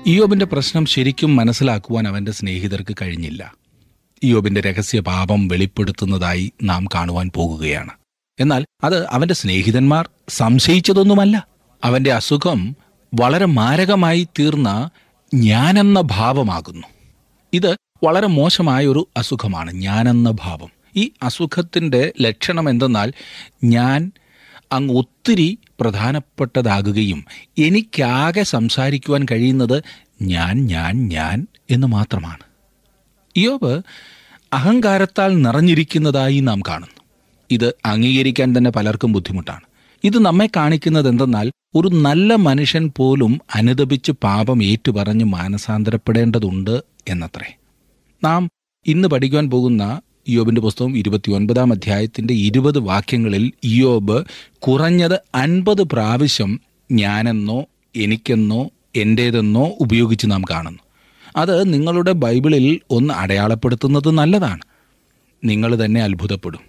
ഇയോബിന്റെ പ്രശ്നം ശരിക്കും മനസ്സിലാക്കുവാൻ അവന്റെ സ്നേഹിതർക്ക് കഴിഞ്ഞില്ല ഇയോബിന്റെ രഹസ്യ പാപം വെളിപ്പെടുത്തുന്നതായി നാം കാണുവാൻ പോകുകയാണ് എന്നാൽ അത് അവന്റെ സ്നേഹിതന്മാർ സംശയിച്ചതൊന്നുമല്ല അവന്റെ അസുഖം വളരെ മാരകമായി തീർന്ന ഞാനെന്ന ഭാവമാകുന്നു ഇത് വളരെ മോശമായ ഒരു അസുഖമാണ് ഞാനെന്ന ഭാവം ഈ അസുഖത്തിന്റെ ലക്ഷണം എന്തെന്നാൽ ഞാൻ അങ്ങ് ഒത്തിരി പ്രധാനപ്പെട്ടതാകുകയും എനിക്കാകെ സംസാരിക്കുവാൻ കഴിയുന്നത് ഞാൻ ഞാൻ ഞാൻ എന്ന് മാത്രമാണ് ഇയോബ് അഹങ്കാരത്താൽ നിറഞ്ഞിരിക്കുന്നതായി നാം കാണുന്നു ഇത് അംഗീകരിക്കാൻ തന്നെ പലർക്കും ബുദ്ധിമുട്ടാണ് ഇത് നമ്മെ കാണിക്കുന്നത് എന്തെന്നാൽ ഒരു നല്ല മനുഷ്യൻ പോലും അനുദപിച്ച് പാപം ഏറ്റുപറഞ്ഞ് മാനസാന്തരപ്പെടേണ്ടതുണ്ട് എന്നത്രേ നാം ഇന്ന് പഠിക്കുവാൻ പോകുന്ന ഇയോബിന്റെ പുസ്തകം ഇരുപത്തിയൊൻപതാം അധ്യായത്തിന്റെ ഇരുപത് വാക്യങ്ങളിൽ ഇയോബ് കുറഞ്ഞത് അൻപത് പ്രാവശ്യം ഞാനെന്നോ എനിക്കെന്നോ എൻ്റേതെന്നോ ഉപയോഗിച്ച് നാം കാണുന്നു അത് നിങ്ങളുടെ ബൈബിളിൽ ഒന്ന് അടയാളപ്പെടുത്തുന്നത് നല്ലതാണ് നിങ്ങൾ തന്നെ അത്ഭുതപ്പെടും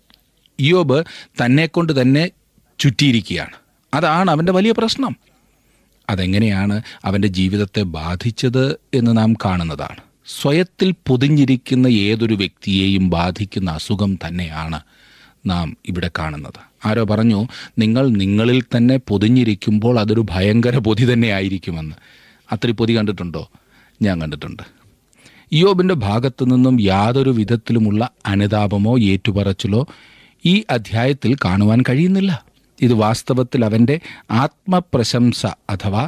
ഇയോബ് തന്നെക്കൊണ്ട് തന്നെ ചുറ്റിയിരിക്കുകയാണ് അതാണ് അവൻ്റെ വലിയ പ്രശ്നം അതെങ്ങനെയാണ് അവൻ്റെ ജീവിതത്തെ ബാധിച്ചത് എന്ന് നാം കാണുന്നതാണ് സ്വയത്തിൽ പൊതിഞ്ഞിരിക്കുന്ന ഏതൊരു വ്യക്തിയെയും ബാധിക്കുന്ന അസുഖം തന്നെയാണ് നാം ഇവിടെ കാണുന്നത് ആരോ പറഞ്ഞു നിങ്ങൾ നിങ്ങളിൽ തന്നെ പൊതിഞ്ഞിരിക്കുമ്പോൾ അതൊരു ഭയങ്കര പൊതി തന്നെ ആയിരിക്കുമെന്ന് അത്ര പൊതി കണ്ടിട്ടുണ്ടോ ഞാൻ കണ്ടിട്ടുണ്ട് ഇയോബിൻ്റെ ഭാഗത്തു നിന്നും യാതൊരു വിധത്തിലുമുള്ള അനുതാപമോ ഏറ്റുപറച്ചിലോ ഈ അധ്യായത്തിൽ കാണുവാൻ കഴിയുന്നില്ല ഇത് വാസ്തവത്തിൽ അവൻ്റെ ആത്മപ്രശംസ അഥവാ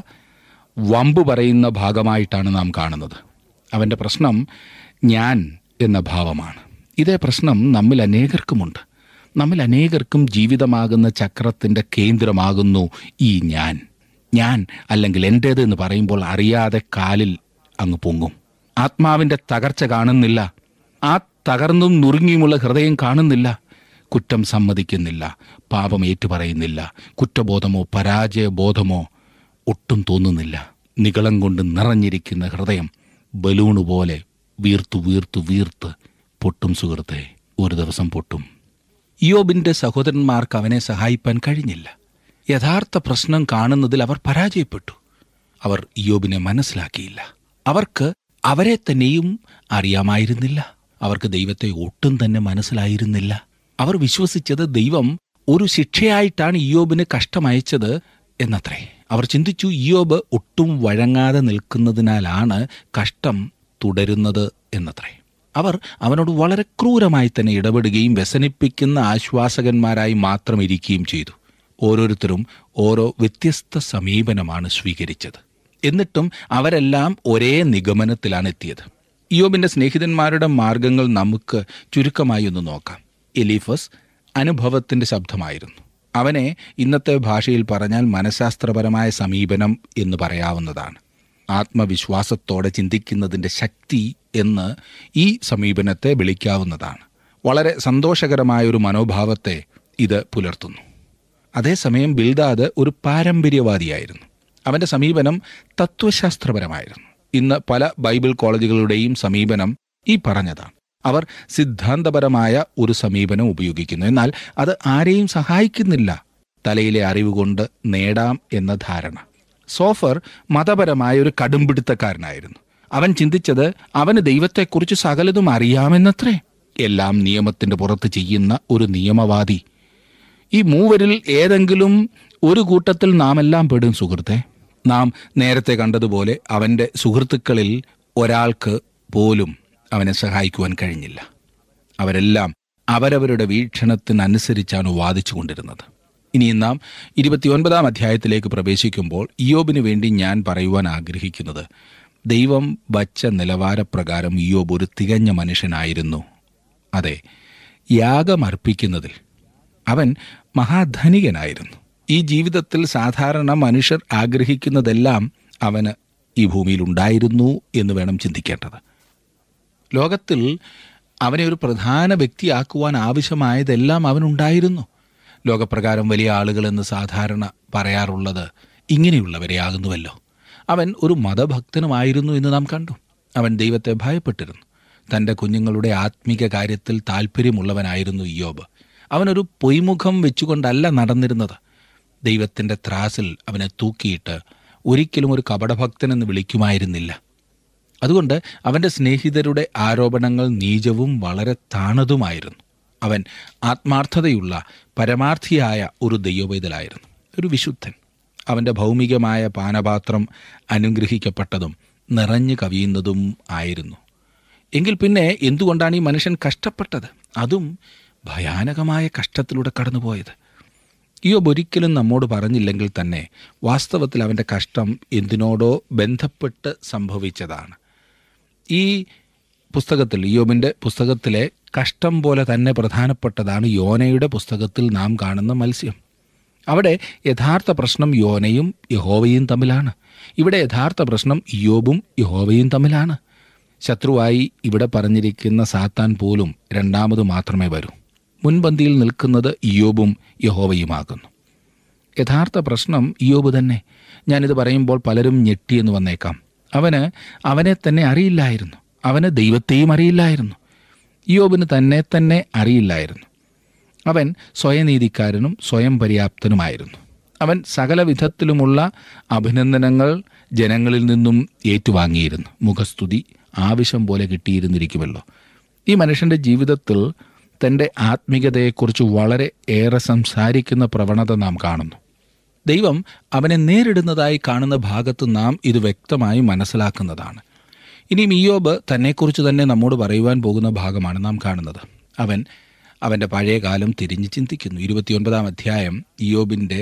വമ്പ് പറയുന്ന ഭാഗമായിട്ടാണ് നാം കാണുന്നത് അവൻ്റെ പ്രശ്നം ഞാൻ എന്ന ഭാവമാണ് ഇതേ പ്രശ്നം നമ്മിൽ അനേകർക്കുമുണ്ട് നമ്മിൽ അനേകർക്കും ജീവിതമാകുന്ന ചക്രത്തിൻ്റെ കേന്ദ്രമാകുന്നു ഈ ഞാൻ ഞാൻ അല്ലെങ്കിൽ എൻ്റേത് എന്ന് പറയുമ്പോൾ അറിയാതെ കാലിൽ അങ്ങ് പൊങ്ങും ആത്മാവിൻ്റെ തകർച്ച കാണുന്നില്ല ആ തകർന്നും നുറുങ്ങിയുമുള്ള ഹൃദയം കാണുന്നില്ല കുറ്റം സമ്മതിക്കുന്നില്ല പാപം ഏറ്റുപറയുന്നില്ല കുറ്റബോധമോ പരാജയബോധമോ ഒട്ടും തോന്നുന്നില്ല നികളം കൊണ്ട് നിറഞ്ഞിരിക്കുന്ന ഹൃദയം ബലൂണ് പോലെ വീർത്തു വീർത്തു വീർത്ത് പൊട്ടും സുഹൃത്തെ ഒരു ദിവസം പൊട്ടും ഇയോബിന്റെ സഹോദരന്മാർക്ക് അവനെ സഹായിപ്പാൻ കഴിഞ്ഞില്ല യഥാർത്ഥ പ്രശ്നം കാണുന്നതിൽ അവർ പരാജയപ്പെട്ടു അവർ ഇയോബിനെ മനസ്സിലാക്കിയില്ല അവർക്ക് അവരെ തന്നെയും അറിയാമായിരുന്നില്ല അവർക്ക് ദൈവത്തെ ഒട്ടും തന്നെ മനസ്സിലായിരുന്നില്ല അവർ വിശ്വസിച്ചത് ദൈവം ഒരു ശിക്ഷയായിട്ടാണ് ഇയോബിന് കഷ്ടമയച്ചത് എന്നത്രേ അവർ ചിന്തിച്ചു ഇയോബ് ഒട്ടും വഴങ്ങാതെ നിൽക്കുന്നതിനാലാണ് കഷ്ടം തുടരുന്നത് എന്നത്രേ അവർ അവനോട് വളരെ ക്രൂരമായി തന്നെ ഇടപെടുകയും വ്യസനിപ്പിക്കുന്ന ആശ്വാസകന്മാരായി മാത്രം ഇരിക്കുകയും ചെയ്തു ഓരോരുത്തരും ഓരോ വ്യത്യസ്ത സമീപനമാണ് സ്വീകരിച്ചത് എന്നിട്ടും അവരെല്ലാം ഒരേ നിഗമനത്തിലാണ് എത്തിയത് ഇയോബിന്റെ സ്നേഹിതന്മാരുടെ മാർഗങ്ങൾ നമുക്ക് ചുരുക്കമായി ഒന്ന് നോക്കാം എലീഫസ് അനുഭവത്തിന്റെ ശബ്ദമായിരുന്നു അവനെ ഇന്നത്തെ ഭാഷയിൽ പറഞ്ഞാൽ മനഃശാസ്ത്രപരമായ സമീപനം എന്ന് പറയാവുന്നതാണ് ആത്മവിശ്വാസത്തോടെ ചിന്തിക്കുന്നതിൻ്റെ ശക്തി എന്ന് ഈ സമീപനത്തെ വിളിക്കാവുന്നതാണ് വളരെ സന്തോഷകരമായ ഒരു മനോഭാവത്തെ ഇത് പുലർത്തുന്നു അതേസമയം ബിൽദാദ് ഒരു പാരമ്പര്യവാദിയായിരുന്നു അവൻ്റെ സമീപനം തത്വശാസ്ത്രപരമായിരുന്നു ഇന്ന് പല ബൈബിൾ കോളേജുകളുടെയും സമീപനം ഈ പറഞ്ഞതാണ് അവർ സിദ്ധാന്തപരമായ ഒരു സമീപനം ഉപയോഗിക്കുന്നു എന്നാൽ അത് ആരെയും സഹായിക്കുന്നില്ല തലയിലെ അറിവ് കൊണ്ട് നേടാം എന്ന ധാരണ സോഫർ മതപരമായ ഒരു കടുംപിടുത്തക്കാരനായിരുന്നു അവൻ ചിന്തിച്ചത് അവന് ദൈവത്തെക്കുറിച്ച് സകലതും അറിയാമെന്നത്രേ എല്ലാം നിയമത്തിന്റെ പുറത്ത് ചെയ്യുന്ന ഒരു നിയമവാദി ഈ മൂവരിൽ ഏതെങ്കിലും ഒരു കൂട്ടത്തിൽ നാം എല്ലാം പെടും സുഹൃത്തെ നാം നേരത്തെ കണ്ടതുപോലെ അവൻ്റെ സുഹൃത്തുക്കളിൽ ഒരാൾക്ക് പോലും അവനെ സഹായിക്കുവാൻ കഴിഞ്ഞില്ല അവരെല്ലാം അവരവരുടെ വീക്ഷണത്തിനനുസരിച്ചാണ് വാദിച്ചു കൊണ്ടിരുന്നത് ഇനി നാം ഇരുപത്തിയൊൻപതാം അധ്യായത്തിലേക്ക് പ്രവേശിക്കുമ്പോൾ ഇയോബിന് വേണ്ടി ഞാൻ പറയുവാൻ ആഗ്രഹിക്കുന്നത് ദൈവം വച്ച നിലവാരപ്രകാരം ഇയോബ് ഒരു തികഞ്ഞ മനുഷ്യനായിരുന്നു അതെ യാഗമർപ്പിക്കുന്നതിൽ അവൻ മഹാധനികനായിരുന്നു ഈ ജീവിതത്തിൽ സാധാരണ മനുഷ്യർ ആഗ്രഹിക്കുന്നതെല്ലാം അവന് ഈ ഭൂമിയിൽ ഉണ്ടായിരുന്നു എന്ന് വേണം ചിന്തിക്കേണ്ടത് ലോകത്തിൽ അവനെ ഒരു പ്രധാന വ്യക്തിയാക്കുവാൻ ആവശ്യമായതെല്ലാം അവനുണ്ടായിരുന്നു ലോകപ്രകാരം വലിയ ആളുകളെന്ന് സാധാരണ പറയാറുള്ളത് ഇങ്ങനെയുള്ളവരെ ആകുന്നുവല്ലോ അവൻ ഒരു മതഭക്തനുമായിരുന്നു എന്ന് നാം കണ്ടു അവൻ ദൈവത്തെ ഭയപ്പെട്ടിരുന്നു തൻ്റെ കുഞ്ഞുങ്ങളുടെ ആത്മീക കാര്യത്തിൽ താല്പര്യമുള്ളവനായിരുന്നു ഇയോബ് അവനൊരു പൊയ്മുഖം വെച്ചുകൊണ്ടല്ല നടന്നിരുന്നത് ദൈവത്തിൻ്റെ ത്രാസിൽ അവനെ തൂക്കിയിട്ട് ഒരിക്കലും ഒരു കപടഭക്തനെന്ന് വിളിക്കുമായിരുന്നില്ല അതുകൊണ്ട് അവൻ്റെ സ്നേഹിതരുടെ ആരോപണങ്ങൾ നീചവും വളരെ താണതുമായിരുന്നു അവൻ ആത്മാർത്ഥതയുള്ള പരമാർത്ഥിയായ ഒരു ദൈവവൈതലായിരുന്നു ഒരു വിശുദ്ധൻ അവൻ്റെ ഭൗമികമായ പാനപാത്രം അനുഗ്രഹിക്കപ്പെട്ടതും നിറഞ്ഞു കവിയുന്നതും ആയിരുന്നു എങ്കിൽ പിന്നെ എന്തുകൊണ്ടാണ് ഈ മനുഷ്യൻ കഷ്ടപ്പെട്ടത് അതും ഭയാനകമായ കഷ്ടത്തിലൂടെ കടന്നുപോയത് ഇയോബ് ഒരിക്കലും നമ്മോട് പറഞ്ഞില്ലെങ്കിൽ തന്നെ വാസ്തവത്തിൽ അവൻ്റെ കഷ്ടം എന്തിനോടോ ബന്ധപ്പെട്ട് സംഭവിച്ചതാണ് ഈ പുസ്തകത്തിൽ യോബിൻ്റെ പുസ്തകത്തിലെ കഷ്ടം പോലെ തന്നെ പ്രധാനപ്പെട്ടതാണ് യോനയുടെ പുസ്തകത്തിൽ നാം കാണുന്ന മത്സ്യം അവിടെ യഥാർത്ഥ പ്രശ്നം യോനയും യഹോവയും തമ്മിലാണ് ഇവിടെ യഥാർത്ഥ പ്രശ്നം ഇയോബും യഹോവയും തമ്മിലാണ് ശത്രുവായി ഇവിടെ പറഞ്ഞിരിക്കുന്ന സാത്താൻ പോലും രണ്ടാമത് മാത്രമേ വരൂ മുൻപന്തിയിൽ നിൽക്കുന്നത് ഇയോബും യഹോവയുമാകുന്നു യഥാർത്ഥ പ്രശ്നം ഇയോബ് തന്നെ ഞാനിത് പറയുമ്പോൾ പലരും ഞെട്ടിയെന്ന് വന്നേക്കാം അവന് അവനെ തന്നെ അറിയില്ലായിരുന്നു അവന് ദൈവത്തെയും അറിയില്ലായിരുന്നു ഇയോബിന് തന്നെ തന്നെ അറിയില്ലായിരുന്നു അവൻ സ്വയനീതിക്കാരനും സ്വയം പര്യാപ്തനുമായിരുന്നു അവൻ സകല വിധത്തിലുമുള്ള അഭിനന്ദനങ്ങൾ ജനങ്ങളിൽ നിന്നും ഏറ്റുവാങ്ങിയിരുന്നു മുഖസ്തുതി ആവശ്യം പോലെ കിട്ടിയിരുന്നിരിക്കുമല്ലോ ഈ മനുഷ്യൻ്റെ ജീവിതത്തിൽ തൻ്റെ ആത്മീയതയെക്കുറിച്ച് വളരെ ഏറെ സംസാരിക്കുന്ന പ്രവണത നാം കാണുന്നു ദൈവം അവനെ നേരിടുന്നതായി കാണുന്ന ഭാഗത്ത് നാം ഇത് വ്യക്തമായി മനസ്സിലാക്കുന്നതാണ് ഇനിയും ഇയോബ് തന്നെക്കുറിച്ച് തന്നെ നമ്മോട് പറയുവാൻ പോകുന്ന ഭാഗമാണ് നാം കാണുന്നത് അവൻ അവൻ്റെ പഴയ കാലം തിരിഞ്ഞ് ചിന്തിക്കുന്നു ഇരുപത്തിയൊൻപതാം അധ്യായം ഇയോബിൻ്റെ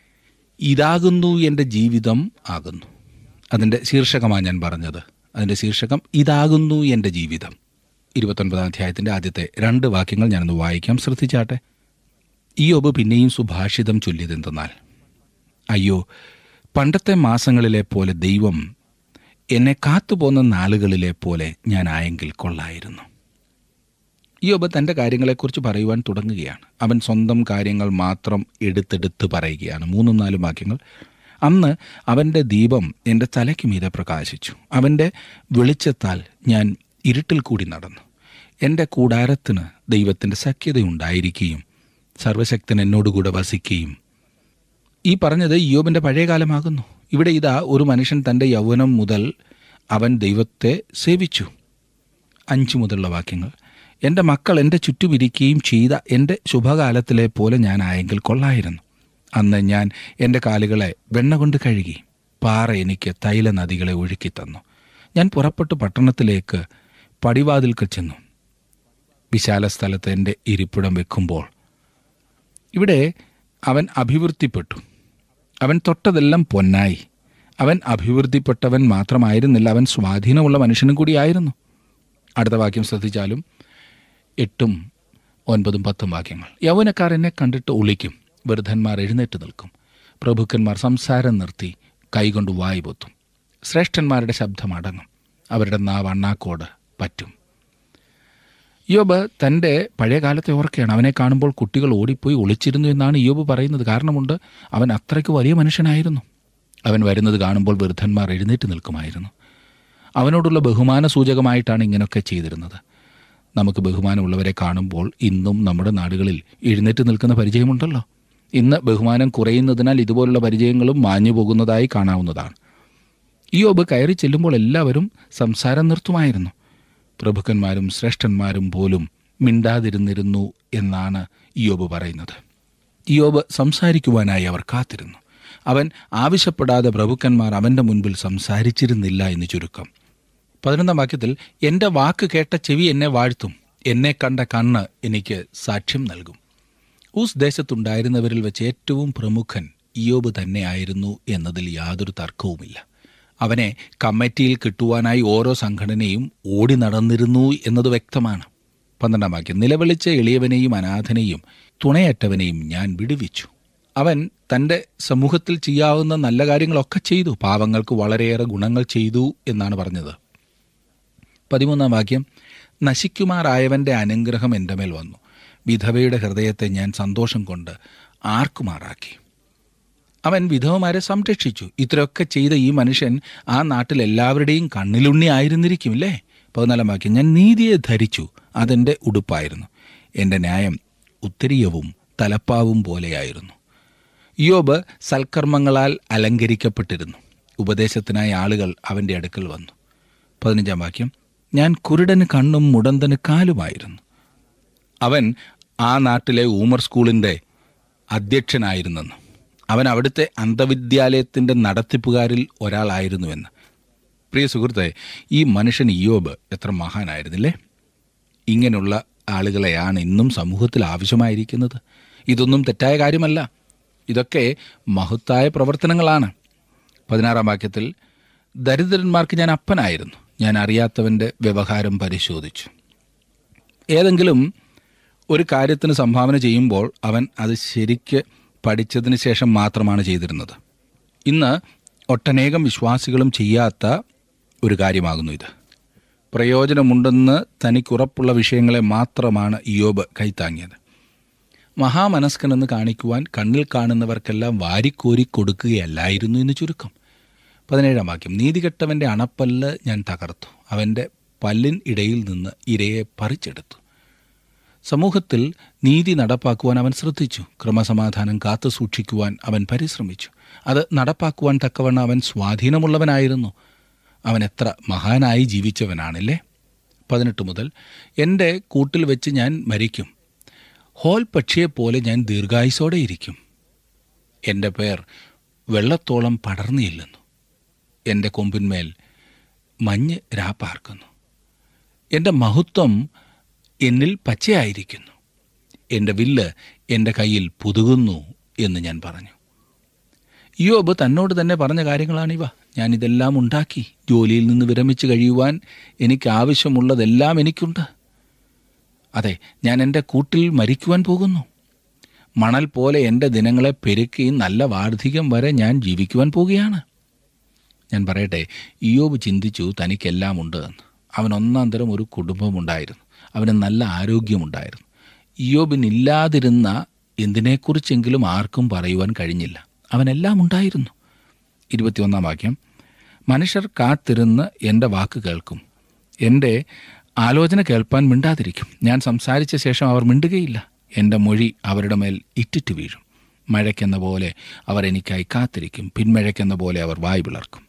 ഇതാകുന്നു എൻ്റെ ജീവിതം ആകുന്നു അതിൻ്റെ ശീർഷകമാണ് ഞാൻ പറഞ്ഞത് അതിൻ്റെ ശീർഷകം ഇതാകുന്നു എൻ്റെ ജീവിതം ഇരുപത്തൊൻപതാം അധ്യായത്തിൻ്റെ ആദ്യത്തെ രണ്ട് വാക്യങ്ങൾ ഞാനൊന്ന് വായിക്കാം ശ്രദ്ധിച്ചാട്ടെ ഇയോബ് പിന്നെയും സുഭാഷിതം ചൊല്ലിയതെന്തെന്നാൽ അയ്യോ പണ്ടത്തെ മാസങ്ങളിലെ പോലെ ദൈവം എന്നെ കാത്തുപോകുന്ന നാളുകളിലെ പോലെ ഞാൻ ആയെങ്കിൽ കൊള്ളായിരുന്നു യോബ് തൻ്റെ കാര്യങ്ങളെക്കുറിച്ച് പറയുവാൻ തുടങ്ങുകയാണ് അവൻ സ്വന്തം കാര്യങ്ങൾ മാത്രം എടുത്തെടുത്ത് പറയുകയാണ് മൂന്നും നാലും വാക്യങ്ങൾ അന്ന് അവൻ്റെ ദീപം എൻ്റെ തലയ്ക്ക് മീതെ പ്രകാശിച്ചു അവൻ്റെ വെളിച്ചത്താൽ ഞാൻ ഇരുട്ടിൽ കൂടി നടന്നു എൻ്റെ കൂടാരത്തിന് ദൈവത്തിൻ്റെ സഖ്യതയുണ്ടായിരിക്കുകയും സർവശക്തൻ എന്നോടുകൂടെ വസിക്കുകയും ഈ പറഞ്ഞത് യോബിൻ്റെ പഴയകാലമാകുന്നു ഇവിടെ ഇതാ ഒരു മനുഷ്യൻ തൻ്റെ യൗവനം മുതൽ അവൻ ദൈവത്തെ സേവിച്ചു അഞ്ച് മുതലുള്ള വാക്യങ്ങൾ എൻ്റെ മക്കൾ എൻ്റെ ചുറ്റുമിരിക്കുകയും ചെയ്ത എൻ്റെ ശുഭകാലത്തിലെ പോലെ ഞാനായെങ്കിൽ കൊള്ളായിരുന്നു അന്ന് ഞാൻ എൻ്റെ കാലുകളെ വെണ്ണ കൊണ്ട് കഴുകി പാറ എനിക്ക് തൈല നദികളെ ഒഴുക്കി തന്നു ഞാൻ പുറപ്പെട്ട് പട്ടണത്തിലേക്ക് പടിവാതിൽക്ക് ചെന്നു വിശാല സ്ഥലത്ത് എൻ്റെ ഇരിപ്പിടം വെക്കുമ്പോൾ ഇവിടെ അവൻ അഭിവൃദ്ധിപ്പെട്ടു അവൻ തൊട്ടതെല്ലാം പൊന്നായി അവൻ അഭിവൃദ്ധിപ്പെട്ടവൻ മാത്രമായിരുന്നില്ല അവൻ സ്വാധീനമുള്ള മനുഷ്യനും കൂടിയായിരുന്നു അടുത്ത വാക്യം ശ്രദ്ധിച്ചാലും എട്ടും ഒൻപതും പത്തും വാക്യങ്ങൾ യൗവനക്കാർ എന്നെ കണ്ടിട്ട് ഒളിക്കും വൃദ്ധന്മാർ എഴുന്നേറ്റ് നിൽക്കും പ്രഭുക്കന്മാർ സംസാരം നിർത്തി കൈകൊണ്ട് വായി പൊത്തും ശ്രേഷ്ഠന്മാരുടെ ശബ്ദം അടങ്ങും അവരുടെ നാവ് അണ്ണാക്കോട് പറ്റും യോബ് തൻ്റെ പഴയ കാലത്തെ ഓർക്കുകയാണ് അവനെ കാണുമ്പോൾ കുട്ടികൾ ഓടിപ്പോയി ഒളിച്ചിരുന്നു എന്നാണ് യോബ് പറയുന്നത് കാരണമുണ്ട് അവൻ അത്രയ്ക്ക് വലിയ മനുഷ്യനായിരുന്നു അവൻ വരുന്നത് കാണുമ്പോൾ വൃദ്ധന്മാർ എഴുന്നേറ്റ് നിൽക്കുമായിരുന്നു അവനോടുള്ള ബഹുമാന സൂചകമായിട്ടാണ് ഇങ്ങനെയൊക്കെ ചെയ്തിരുന്നത് നമുക്ക് ബഹുമാനമുള്ളവരെ കാണുമ്പോൾ ഇന്നും നമ്മുടെ നാടുകളിൽ എഴുന്നേറ്റ് നിൽക്കുന്ന പരിചയമുണ്ടല്ലോ ഇന്ന് ബഹുമാനം കുറയുന്നതിനാൽ ഇതുപോലുള്ള പരിചയങ്ങളും മാഞ്ഞു പോകുന്നതായി കാണാവുന്നതാണ് യോബ് കയറി ചെല്ലുമ്പോൾ എല്ലാവരും സംസാരം നിർത്തുമായിരുന്നു പ്രഭുക്കന്മാരും ശ്രേഷ്ഠന്മാരും പോലും മിണ്ടാതിരുന്നിരുന്നു എന്നാണ് ഇയോബ് പറയുന്നത് ഇയോബ് സംസാരിക്കുവാനായി അവർ കാത്തിരുന്നു അവൻ ആവശ്യപ്പെടാതെ പ്രഭുക്കന്മാർ അവൻ്റെ മുൻപിൽ സംസാരിച്ചിരുന്നില്ല എന്ന് ചുരുക്കം പതിനൊന്നാം വാക്യത്തിൽ എൻ്റെ വാക്ക് കേട്ട ചെവി എന്നെ വാഴ്ത്തും എന്നെ കണ്ട കണ്ണ് എനിക്ക് സാക്ഷ്യം നൽകും ഊസ് ദേശത്തുണ്ടായിരുന്നവരിൽ വെച്ച് ഏറ്റവും പ്രമുഖൻ ഇയോബ് തന്നെയായിരുന്നു എന്നതിൽ യാതൊരു തർക്കവുമില്ല അവനെ കമ്മിറ്റിയിൽ കിട്ടുവാനായി ഓരോ സംഘടനയും ഓടി നടന്നിരുന്നു എന്നത് വ്യക്തമാണ് പന്ത്രണ്ടാം വാക്യം നിലവിളിച്ച എളിയവനെയും അനാഥനെയും തുണയറ്റവനെയും ഞാൻ വിടുവിച്ചു അവൻ തൻ്റെ സമൂഹത്തിൽ ചെയ്യാവുന്ന നല്ല കാര്യങ്ങളൊക്കെ ചെയ്തു പാവങ്ങൾക്ക് വളരെയേറെ ഗുണങ്ങൾ ചെയ്തു എന്നാണ് പറഞ്ഞത് പതിമൂന്നാം വാക്യം നശിക്കുമാറായവൻ്റെ അനുഗ്രഹം എൻ്റെ മേൽ വന്നു വിധവയുടെ ഹൃദയത്തെ ഞാൻ സന്തോഷം കൊണ്ട് ആർക്കുമാറാക്കി അവൻ വിധവമാരെ സംരക്ഷിച്ചു ഇത്രയൊക്കെ ചെയ്ത ഈ മനുഷ്യൻ ആ നാട്ടിൽ എല്ലാവരുടെയും കണ്ണിലുണ്ണി ആയിരുന്നിരിക്കും അല്ലേ പതിനാലാം വാക്യം ഞാൻ നീതിയെ ധരിച്ചു അതെൻ്റെ ഉടുപ്പായിരുന്നു എൻ്റെ ന്യായം ഉത്തരീയവും തലപ്പാവും പോലെയായിരുന്നു യോബ് സൽക്കർമ്മങ്ങളാൽ അലങ്കരിക്കപ്പെട്ടിരുന്നു ഉപദേശത്തിനായി ആളുകൾ അവൻ്റെ അടുക്കൽ വന്നു പതിനഞ്ചാം വാക്യം ഞാൻ കുരുടന് കണ്ണും മുടന്തന് കാലുമായിരുന്നു അവൻ ആ നാട്ടിലെ ഊമർ സ്കൂളിൻ്റെ അധ്യക്ഷനായിരുന്നെന്ന് അവൻ അവിടുത്തെ അന്ധവിദ്യാലയത്തിൻ്റെ നടത്തിപ്പുകാരിൽ ഒരാളായിരുന്നുവെന്ന് പ്രിയ സുഹൃത്തെ ഈ മനുഷ്യൻ ഇയോബ് എത്ര മഹാനായിരുന്നില്ലേ ഇങ്ങനെയുള്ള ആളുകളെയാണ് ഇന്നും സമൂഹത്തിൽ ആവശ്യമായിരിക്കുന്നത് ഇതൊന്നും തെറ്റായ കാര്യമല്ല ഇതൊക്കെ മഹത്തായ പ്രവർത്തനങ്ങളാണ് പതിനാറാം വാക്യത്തിൽ ദരിദ്രന്മാർക്ക് ഞാൻ അപ്പനായിരുന്നു ഞാൻ അറിയാത്തവൻ്റെ വ്യവഹാരം പരിശോധിച്ചു ഏതെങ്കിലും ഒരു കാര്യത്തിന് സംഭാവന ചെയ്യുമ്പോൾ അവൻ അത് ശരിക്ക് പഠിച്ചതിന് ശേഷം മാത്രമാണ് ചെയ്തിരുന്നത് ഇന്ന് ഒട്ടനേകം വിശ്വാസികളും ചെയ്യാത്ത ഒരു കാര്യമാകുന്നു ഇത് പ്രയോജനമുണ്ടെന്ന് തനിക്കുറപ്പുള്ള വിഷയങ്ങളെ മാത്രമാണ് ഇയോബ് കൈത്താങ്ങിയത് മഹാമനസ്കനെന്ന് കാണിക്കുവാൻ കണ്ണിൽ കാണുന്നവർക്കെല്ലാം വാരിക്കോരി കൊടുക്കുകയല്ലായിരുന്നു എന്ന് ചുരുക്കം പതിനേഴാം വാക്യം നീതികെട്ടവൻ്റെ അണപ്പല്ല് ഞാൻ തകർത്തു അവൻ്റെ പല്ലിൻ ഇടയിൽ നിന്ന് ഇരയെ പറിച്ചെടുത്തു സമൂഹത്തിൽ നീതി നടപ്പാക്കുവാൻ അവൻ ശ്രദ്ധിച്ചു ക്രമസമാധാനം കാത്തു സൂക്ഷിക്കുവാൻ അവൻ പരിശ്രമിച്ചു അത് നടപ്പാക്കുവാൻ തക്കവണ്ണം അവൻ സ്വാധീനമുള്ളവനായിരുന്നു അവൻ എത്ര മഹാനായി ജീവിച്ചവനാണല്ലേ പതിനെട്ട് മുതൽ എൻ്റെ കൂട്ടിൽ വെച്ച് ഞാൻ മരിക്കും ഹോൽ പക്ഷിയെപ്പോലെ ഞാൻ ദീർഘായുസോടെ ഇരിക്കും എൻ്റെ പേർ വെള്ളത്തോളം പടർന്നില്ലെന്നു എൻ്റെ കൊമ്പിന്മേൽ മഞ്ഞ് രാപ്പാർക്കുന്നു എൻ്റെ മഹത്വം എന്നിൽ പച്ചയായിരിക്കുന്നു എൻ്റെ വില്ല് എൻ്റെ കയ്യിൽ പുതുകുന്നു എന്ന് ഞാൻ പറഞ്ഞു യോബ് തന്നോട് തന്നെ പറഞ്ഞ കാര്യങ്ങളാണിവ ഞാൻ ഇതെല്ലാം ഉണ്ടാക്കി ജോലിയിൽ നിന്ന് വിരമിച്ച് കഴിയുവാൻ എനിക്ക് ആവശ്യമുള്ളതെല്ലാം എനിക്കുണ്ട് അതെ ഞാൻ എൻ്റെ കൂട്ടിൽ മരിക്കുവാൻ പോകുന്നു മണൽ പോലെ എൻ്റെ ദിനങ്ങളെ പെരുക്കി നല്ല വാർദ്ധക്യം വരെ ഞാൻ ജീവിക്കുവാൻ പോവുകയാണ് ഞാൻ പറയട്ടെ ഇയോബ് ചിന്തിച്ചു തനിക്കെല്ലാം ഉണ്ട് എന്ന് അവൻ ഒന്നാം തരം ഒരു കുടുംബമുണ്ടായിരുന്നു അവന് നല്ല ആരോഗ്യമുണ്ടായിരുന്നു ഇയോബിനില്ലാതിരുന്ന എന്തിനെക്കുറിച്ചെങ്കിലും ആർക്കും പറയുവാൻ കഴിഞ്ഞില്ല അവനെല്ലാം ഉണ്ടായിരുന്നു ഇരുപത്തിയൊന്നാം വാക്യം മനുഷ്യർ കാത്തിരുന്ന് എൻ്റെ വാക്ക് കേൾക്കും എൻ്റെ ആലോചന കേൾപ്പാൻ മിണ്ടാതിരിക്കും ഞാൻ സംസാരിച്ച ശേഷം അവർ മിണ്ടുകയില്ല എൻ്റെ മൊഴി അവരുടെ മേൽ ഇറ്റിറ്റ് വീഴും മഴയ്ക്കെന്ന പോലെ അവർ എനിക്കായി കാത്തിരിക്കും പിന്മഴയ്ക്കെന്ന പോലെ അവർ വായ് പിളർക്കും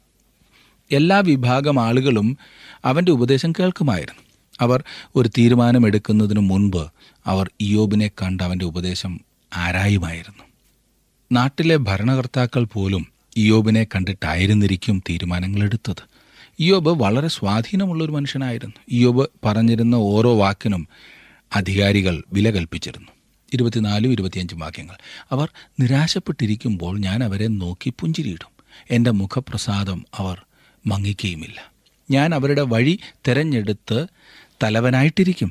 എല്ലാ വിഭാഗം ആളുകളും അവൻ്റെ ഉപദേശം കേൾക്കുമായിരുന്നു അവർ ഒരു തീരുമാനമെടുക്കുന്നതിന് മുൻപ് അവർ ഇയോബിനെ കണ്ട് അവൻ്റെ ഉപദേശം ആരായുമായിരുന്നു നാട്ടിലെ ഭരണകർത്താക്കൾ പോലും ഇയോബിനെ കണ്ടിട്ടായിരുന്നിരിക്കും തീരുമാനങ്ങളെടുത്തത് ഇയോബ് വളരെ സ്വാധീനമുള്ള ഒരു മനുഷ്യനായിരുന്നു ഇയോബ് പറഞ്ഞിരുന്ന ഓരോ വാക്കിനും അധികാരികൾ വില കൽപ്പിച്ചിരുന്നു ഇരുപത്തിനാലും ഇരുപത്തിയഞ്ചും വാക്യങ്ങൾ അവർ നിരാശപ്പെട്ടിരിക്കുമ്പോൾ ഞാൻ അവരെ നോക്കി പുഞ്ചിരിയിടും എൻ്റെ മുഖപ്രസാദം അവർ മങ്ങിക്കുകയുമില്ല ഞാൻ അവരുടെ വഴി തെരഞ്ഞെടുത്ത് തലവനായിട്ടിരിക്കും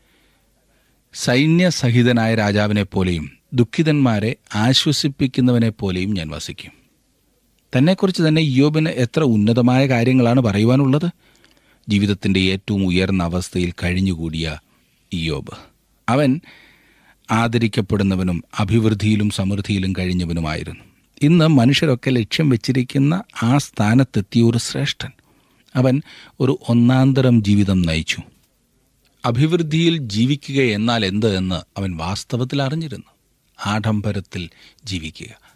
സൈന്യസഹിതനായ രാജാവിനെ പോലെയും ദുഃഖിതന്മാരെ ആശ്വസിപ്പിക്കുന്നവനെ പോലെയും ഞാൻ വസിക്കും തന്നെക്കുറിച്ച് തന്നെ യോബിന് എത്ര ഉന്നതമായ കാര്യങ്ങളാണ് പറയുവാനുള്ളത് ജീവിതത്തിൻ്റെ ഏറ്റവും ഉയർന്ന അവസ്ഥയിൽ കഴിഞ്ഞുകൂടിയ ഇയോബ് അവൻ ആദരിക്കപ്പെടുന്നവനും അഭിവൃദ്ധിയിലും സമൃദ്ധിയിലും കഴിഞ്ഞവനുമായിരുന്നു ഇന്ന് മനുഷ്യരൊക്കെ ലക്ഷ്യം വെച്ചിരിക്കുന്ന ആ സ്ഥാനത്തെത്തിയ ഒരു ശ്രേഷ്ഠൻ അവൻ ഒരു ഒന്നാന്തരം ജീവിതം നയിച്ചു അഭിവൃദ്ധിയിൽ ജീവിക്കുക എന്നാൽ എന്ത് എന്ന് അവൻ വാസ്തവത്തിൽ അറിഞ്ഞിരുന്നു ആഡംബരത്തിൽ ജീവിക്കുക